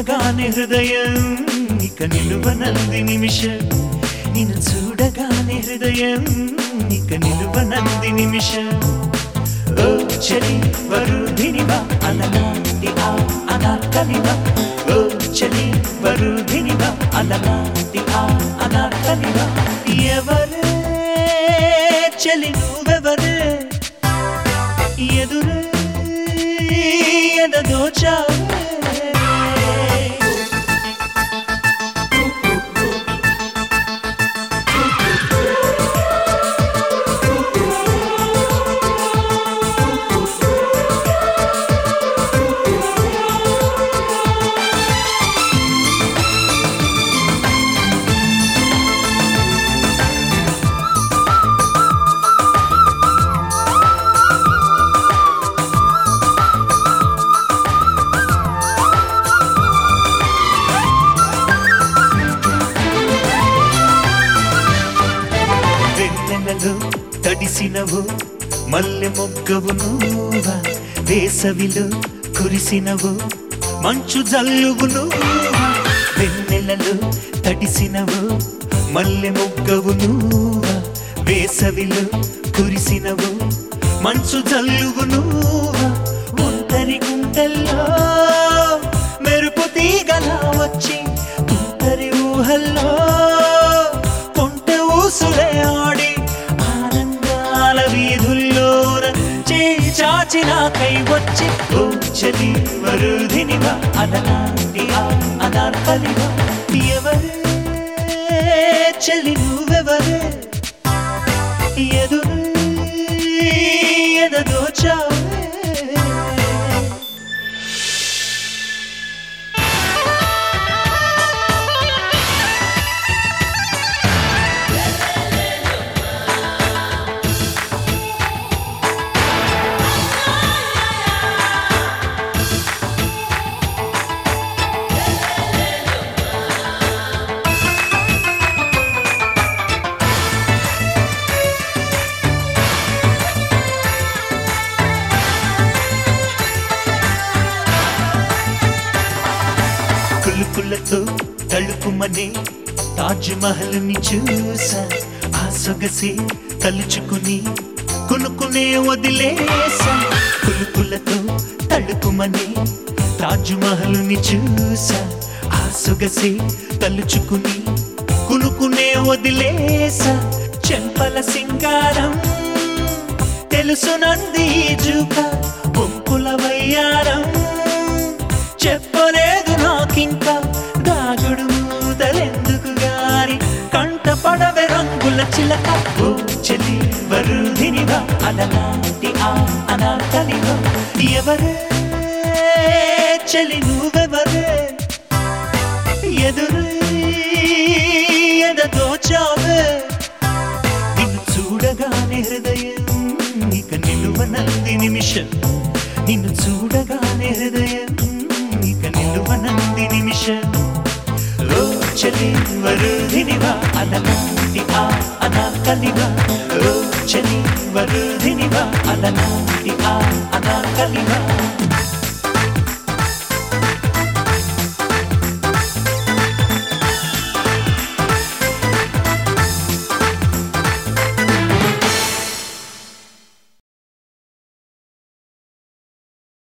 చూడగానే హృదయం ఇక నిలువనంది నిమిషం నిన్ను చూడగానే హృదయం ఇక నిలువనంది నిమిషం ఓ చలి వరుధినివా అలనాటి ఆ అనార్కలివా ఓ చలి వరుధినివా అలనాటి ఆ అనార్కలివా ఎవరే చలి నువ్వెవరే ఎదురే ఎదదోచావే వెన్నెలలో తడిసినవు మల్లె మొగ్గవు నువ్వా వేసవిలో కురిసినవు మంచు జల్లువు నువ్వా వెన్నెలలో తడిసినవు మల్లె మొగ్గవు నువ్వా వేసవిలో కురిసినవు మంచు జల్లువు నువ్వా ఒంటరి గుంటల్లో మెరుపు తీగలా వచ్చి తుంటరి ఊహల్లో కొంటె ఊసులే ఆడి ఆనందాల వీధుల్లోన చేయి చాచి నాకై వచ్చి ఓ చలి వరుధినివా అలనాటి ఆ అనార్కలివా ఎవరే చలి నువ్వెవరే ఎదురు ఎదదోచావే కులుకులతో తలుపుమనే తాజ్ మహల్ ని చూసా ఆ సొగసే తలుచుకుని కొనుక్కునే వదిలేసా కులుకులతో తలుపుమనే తాజ్ మహల్ ని చూసా ఆ సొగసే తలుచుకుని కొనుక్కునే వదిలేసా చెంపల సింగారం తెలుసునంది జూక పొంపుల వయ్యారం చెప్పలేదు నాకింకా దాగుడు మూతలెందుకు గాని కంట పడవే రంగుల చిలక ఓ చెలి వరుధినివా అలనాటి ఆ అనాకలివా ఎవరే చెలి నువ్వెవరే ఎదురు ఎదదోచావే నిన్ను చూడగానే హృదయం ఇక నిలువనంది నిమిషం నిన్ను చూడగానే హృదయం ఇక నిలువనంది నిమిషం ఓ చలి వరుధినివా అలనాటి ఆ అనాకలివా ఓ చలి వరుధినివా అలనాటి ఆ అనాకలివా